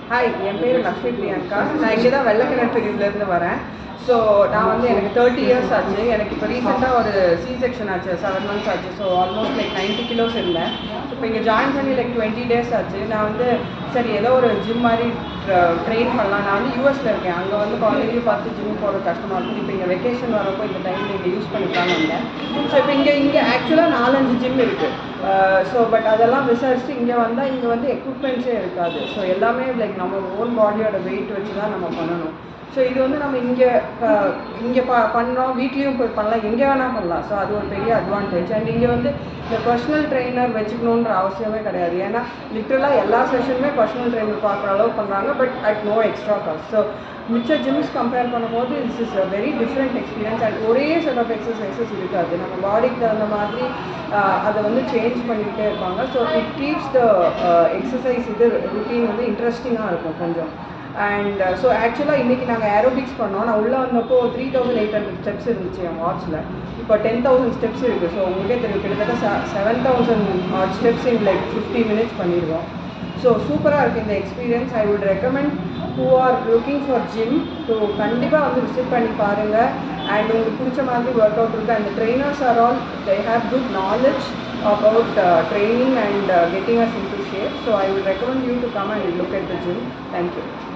Hi என் பேர் லக்ஷ்மி பிரியங்கா நான் இங்கே தான் வெள்ளக்கிணற்றுலேருந்து வரேன் ஸோ நான் வந்து எனக்கு தேர்ட்டி இயர்ஸ் ஆச்சு எனக்கு இப்போ ரீசெண்டாக ஒரு சி செக்ஷன் ஆச்சு செவன் மந்த்ஸ் ஆச்சு so almost like ninety kilos இருந்தேன் இப்போ இங்கே ஜாயின் பண்ணி லைக் டுவெண்ட்டி டேஸ் ஆச்சு நான் வந்து சரி ஏதோ ஒரு ஜிம் மாதிரி ட்ரெயின் பண்ணலாம் நான் வந்து யூஎஸில் இருக்கேன் அங்கே வந்து குழந்தைங்களையும் பார்த்து ஜிம் போகிற கஷ்டமாக இருக்கும் இப்போ இங்கே வெக்கேஷன் வரப்போ இந்த டைமில் இங்கே யூஸ் பண்ணிக்கலாம்னு வந்தேன் ஸோ இப்போ இங்கே இங்கே ஆக்சுவலாக நாலஞ்சு ஜிம் இருக்குது ஸோ பட் அதெல்லாம் விசாரிச்சுட்டு இங்கே வந்தால் இங்கே வந்து எக்யூப்மெண்ட்ஸே இருக்காது ஸோ எல்லாமே லைக் நம்ம ஓன் பாடியோட வெயிட் வச்சு தான் நம்ம பண்ணணும் ஸோ இது வந்து நம்ம இங்கே இங்கே ப பண்ணோம் வீட்லேயும் போய் பண்ணலாம் எங்கே வேணால் பண்ணலாம் ஸோ அது ஒரு பெரிய அட்வான்டேஜ் அண்ட் இங்கே வந்து இந்த பர்சனல் ட்ரெயினர் வச்சுக்கணுன்ற அவசியமே கிடையாது ஏன்னா லிட்ரலாக எல்லா செஷனுமே பர்சனல் ட்ரெயினர் பார்க்குற அளவு பண்ணுறாங்க but at no extra cost so மிச்ச ஜிம்ஸ் கம்பேர் பண்ணும்போது it's is a very different experience and ஒரே செட் ஆஃப் எக்ஸசைசஸ் இருக்காது நம்ம பாடிக்கு தகுந்த மாதிரி ஆஹ், அதை வந்து சேஞ்ச் பண்ணிக்கிட்டே இருப்பாங்க so it keeps the exercise இது ருட்டீன் வந்து இன்ட்ரெஸ்டிங்காக இருக்கும் கொஞ்சம் அண்ட் ஸோ ஆக்சுவலாக இன்றைக்கி நாங்கள் ஏரோபிக்ஸ் பண்ணோம் நான் உள்ளே வந்தப்போ three thousand eight hundred steps இருந்துச்சு என் வாட்ச்சில் இப்போ டென் தௌசண்ட் ஸ்டெப்ஸ் இருக்குது ஸோ உங்களுக்கே தெரியும் கிட்டத்தட்ட seven thousand steps in like fifty minutes பண்ணிடுவோம் ஸோ சூப்பராக இருக்குது இந்த experience I would recommend who are looking for gym so கண்டிப்பாக வந்து விசிட் பண்ணி பாருங்கள் அண்ட் உங்களுக்கு பிடிச்ச மாதிரி ஒர்க் அவுட் இருக்குது and trainers are all they have good knowledge about uh, training and uh, getting us into shape. So I would recommend you to come and look at the gym. Thank you.